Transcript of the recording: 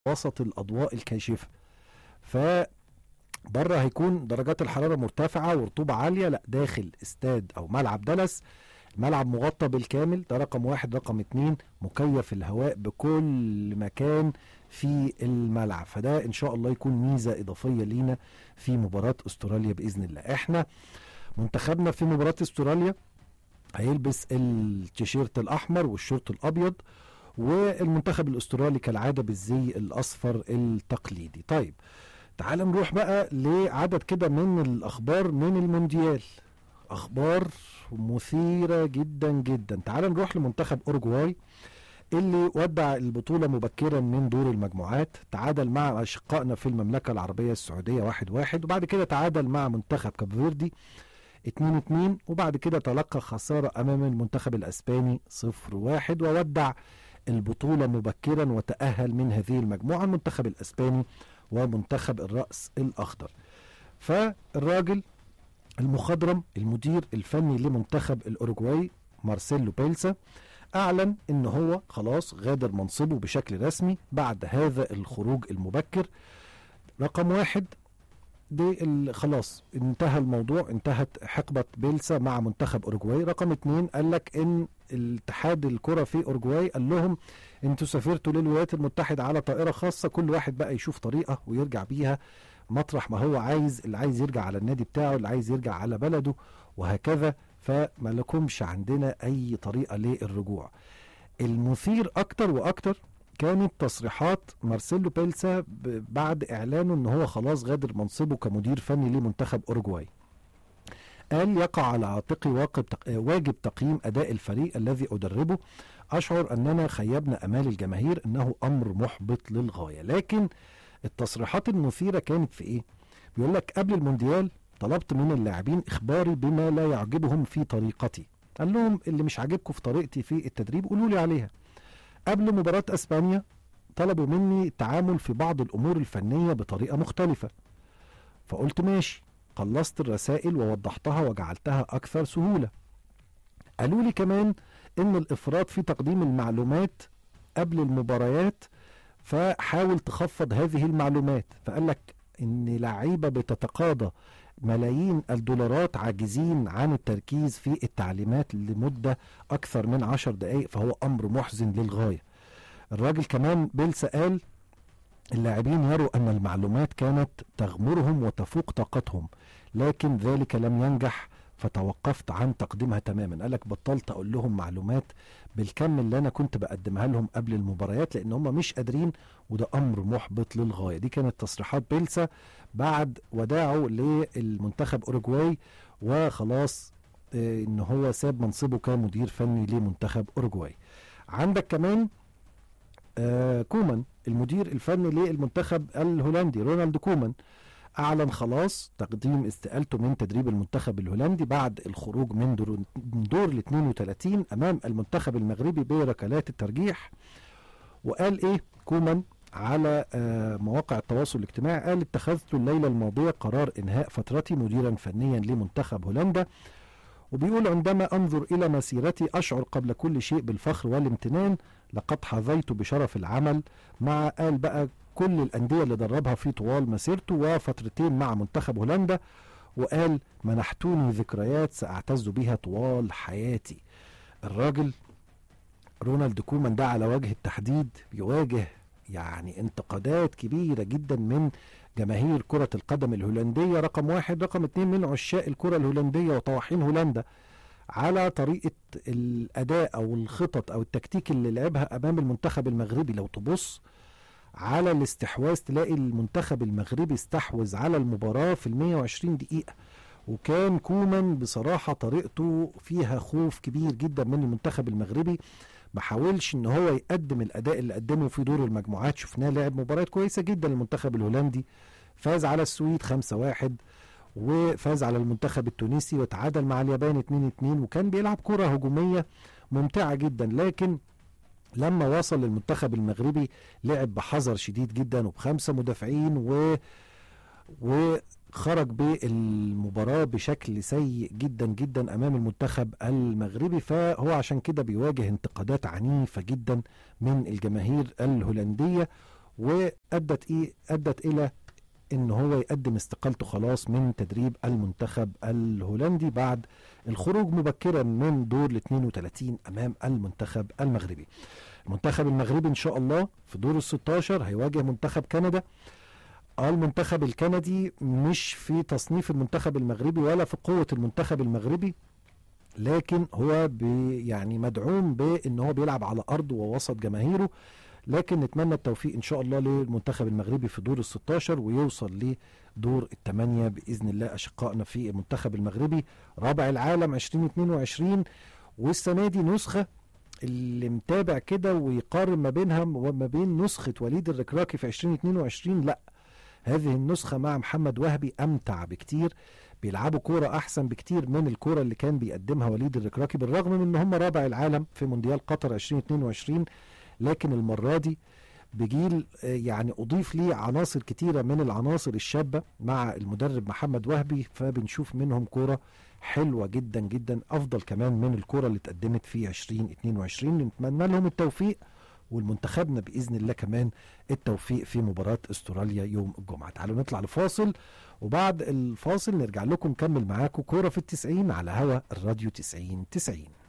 وسط الاضواء الكاشفه ف بره هيكون درجات الحراره مرتفعه ورطوبه عاليه لا داخل استاد او ملعب دلس الملعب مغطى بالكامل ده رقم واحد رقم اتنين مكيف الهواء بكل مكان في الملعب فده ان شاء الله يكون ميزه اضافيه لينا في مباراه استراليا باذن الله احنا منتخبنا في مباراه استراليا هيلبس التيشيرت الاحمر والشورت الابيض والمنتخب الاسترالي كالعاده بالزي الاصفر التقليدي طيب تعال نروح بقى لعدد كده من الاخبار من المونديال اخبار مثيره جدا جدا تعال نروح لمنتخب اورجواي اللي ودع البطوله مبكرا من دور المجموعات تعادل مع اشقائنا في المملكه العربيه السعوديه واحد واحد وبعد كده تعادل مع منتخب كاب فيردي 2 2 وبعد كده تلقى خساره امام المنتخب الاسباني 0 1 وودع البطوله مبكرا وتاهل من هذه المجموعه المنتخب الاسباني ومنتخب الراس الاخضر فالراجل المخضرم المدير الفني لمنتخب الاوروجواي مارسيلو بيلسا اعلن ان هو خلاص غادر منصبه بشكل رسمي بعد هذا الخروج المبكر رقم واحد دي ال- خلاص انتهى الموضوع انتهت حقبة بيلسا مع منتخب أوروجواي رقم اتنين قال لك ان الاتحاد الكرة في أوروجواي قال لهم انتوا سافرتوا للولايات المتحدة على طائرة خاصة كل واحد بقى يشوف طريقة ويرجع بيها مطرح ما هو عايز اللي عايز يرجع على النادي بتاعه اللي عايز يرجع على بلده وهكذا فما لكمش عندنا أي طريقة للرجوع المثير أكتر وأكتر كانت تصريحات مارسيلو بيلسا ب- بعد اعلانه ان هو خلاص غادر منصبه كمدير فني لمنتخب اوروجواي قال يقع على عاتقي واجب تق- آه، واجب تقييم اداء الفريق الذي ادربه اشعر اننا خيبنا امال الجماهير انه امر محبط للغايه لكن التصريحات المثيره كانت في ايه بيقول لك قبل المونديال طلبت من اللاعبين اخباري بما لا يعجبهم في طريقتي قال لهم اللي مش عاجبكم في طريقتي في التدريب قولوا لي عليها قبل مباراة اسبانيا طلبوا مني التعامل في بعض الامور الفنية بطريقة مختلفة فقلت ماشي خلصت الرسائل ووضحتها وجعلتها اكثر سهولة قالوا لي كمان ان الافراط في تقديم المعلومات قبل المباريات فحاول تخفض هذه المعلومات فقال لك ان لعيبة بتتقاضى ملايين الدولارات عاجزين عن التركيز في التعليمات لمدة أكثر من عشر دقايق فهو أمر محزن للغاية الراجل كمان بيلسا قال اللاعبين يروا أن المعلومات كانت تغمرهم وتفوق طاقتهم لكن ذلك لم ينجح فتوقفت عن تقديمها تماما قالك بطلت أقول لهم معلومات بالكم اللي أنا كنت بقدمها لهم قبل المباريات لأن هم مش قادرين وده أمر محبط للغاية دي كانت تصريحات بيلسا بعد وداعه للمنتخب أوروجواي وخلاص آه، ان هو ساب منصبه كمدير فني لمنتخب اوروجواي عندك كمان آه كومان المدير الفني للمنتخب الهولندي رونالد كومان اعلن خلاص تقديم استقالته من تدريب المنتخب الهولندي بعد الخروج من دور, من دور ال 32 امام المنتخب المغربي بركلات الترجيح وقال ايه كومان على آه، مواقع التواصل الاجتماعي قال اتخذت الليله الماضيه قرار انهاء فترتي مديرا فنيا لمنتخب هولندا وبيقول عندما انظر الى مسيرتي اشعر قبل كل شيء بالفخر والامتنان لقد حظيت بشرف العمل مع قال بقى كل الانديه اللي دربها في طوال مسيرته وفترتين مع منتخب هولندا وقال منحتوني ذكريات ساعتز بها طوال حياتي الراجل رونالد كومان ده على وجه التحديد بيواجه يعني انتقادات كبيرة جدا من جماهير كرة القدم الهولندية رقم واحد رقم اتنين من عشاق الكرة الهولندية وطواحين هولندا على طريقة الأداء أو الخطط أو التكتيك اللي لعبها أمام المنتخب المغربي لو تبص على الاستحواذ تلاقي المنتخب المغربي استحوذ على المباراة في ال 120 دقيقة وكان كومان بصراحة طريقته فيها خوف كبير جدا من المنتخب المغربي ما حاولش ان هو يقدم الاداء اللي قدمه في دور المجموعات شفناه لعب مباريات كويسه جدا المنتخب الهولندي فاز على السويد 5-1 وفاز على المنتخب التونسي وتعادل مع اليابان 2-2 وكان بيلعب كره هجوميه ممتعه جدا لكن لما وصل للمنتخب المغربي لعب بحذر شديد جدا وبخمسه مدافعين و وخرج بالمباراة بشكل سيء جدا جدا أمام المنتخب المغربي فهو عشان كده بيواجه انتقادات عنيفة جدا من الجماهير الهولندية وادت ايه ادت الى ان هو يقدم استقالته خلاص من تدريب المنتخب الهولندي بعد الخروج مبكرا من دور ال 32 امام المنتخب المغربي. المنتخب المغربي ان شاء الله في دور ال 16 هيواجه منتخب كندا. المنتخب الكندي مش في تصنيف المنتخب المغربي ولا في قوة المنتخب المغربي لكن هو بي يعني مدعوم بان هو بيلعب على ارضه ووسط جماهيره لكن نتمنى التوفيق ان شاء الله للمنتخب المغربي في دور ال 16 ويوصل لدور الثمانيه باذن الله اشقائنا في المنتخب المغربي رابع العالم 2022 والسنه دي نسخه اللي متابع كده ويقارن ما بينها وما بين نسخه وليد الركراكي في 2022 لا هذه النسخه مع محمد وهبي امتع بكتير بيلعبوا كوره احسن بكتير من الكوره اللي كان بيقدمها وليد الركراكي بالرغم من ان هم رابع العالم في مونديال قطر 2022 لكن المرة دي بجيل يعني أضيف ليه عناصر كتيرة من العناصر الشابة مع المدرب محمد وهبي فبنشوف منهم كورة حلوة جدا جدا أفضل كمان من الكورة اللي اتقدمت في 2022 نتمنى لهم التوفيق والمنتخبنا بإذن الله كمان التوفيق في مباراة استراليا يوم الجمعة تعالوا نطلع لفاصل وبعد الفاصل نرجع لكم نكمل معاكم كورة في التسعين على هوا الراديو 90 90